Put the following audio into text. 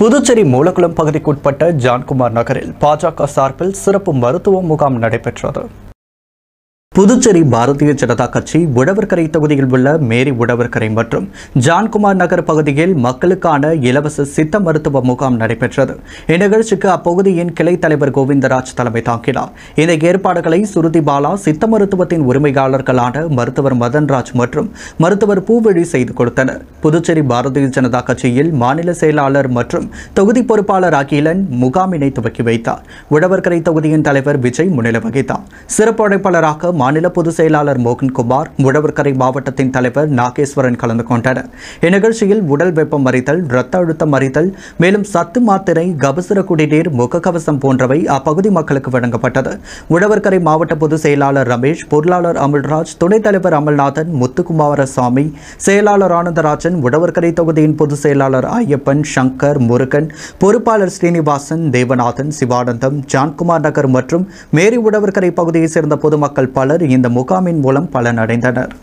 புதுச்சேரி மூலக்குளம் பகுதிக்குட்பட்ட ஜான்குமார் நகரில் பாஜக சார்பில் சிறப்பு மருத்துவ முகாம் நடைபெற்றது புதுச்சேரி பாரதிய ஜனதா கட்சி உழவர்கரை தொகுதியில் உள்ள மேரி உழவர்கரை மற்றும் ஜான்குமார் நகர் பகுதியில் மக்களுக்கான இலவச சித்த மருத்துவ முகாம் நடைபெற்றது இந்நிகழ்ச்சிக்கு அப்பகுதியின் கிளை தலைவர் கோவிந்தராஜ் தலைமை தாங்கினார் இந்த ஏற்பாடுகளை சுருதி பாலா சித்த மருத்துவத்தின் உரிமையாளர்களான மருத்துவர் மதன்ராஜ் மற்றும் மருத்துவர் பூவழி செய்து கொடுத்தனர் புதுச்சேரி பாரதிய ஜனதா கட்சியில் மாநில செயலாளர் மற்றும் தொகுதி பொறுப்பாளர் அகிலன் முகாமினை துவக்கி வைத்தார் உழவர்கரை தொகுதியின் தலைவர் விஜய் முன்னிலை வகித்தார் சிறப்பு அழைப்பாளராக மாநில பொதுச் செயலாளர் மோகன்குமார் உழவர்கரை மாவட்டத்தின் தலைவர் நாகேஸ்வரன் கலந்து கொண்டனர் இந்நிகழ்ச்சியில் உடல் வெப்பம் அறிதல் இரத்த அழுத்தம் அறிதல் மேலும் சத்து மாத்திரை கபசுர குடிநீர் முகக்கவசம் போன்றவை அப்பகுதி மக்களுக்கு வழங்கப்பட்டது உழவர்கரை மாவட்ட பொதுச் செயலாளர் ரமேஷ் பொருளாளர் அமல்ராஜ் துணைத் தலைவர் அமல்நாதன் முத்துக்குமாரசாமி செயலாளர் ஆனந்தராஜன் உழவர்கரை தொகுதியின் பொதுச் செயலாளர் ஐயப்பன் சங்கர் முருகன் பொறுப்பாளர் ஸ்ரீனிவாசன் தேவநாதன் சிவானந்தம் ஜான்குமார் நகர் மற்றும் மேரி உழவர்கரை பகுதியைச் சேர்ந்த பொதுமக்கள் பலர் இந்த முகாமின் மூலம் பலனடைந்தனர்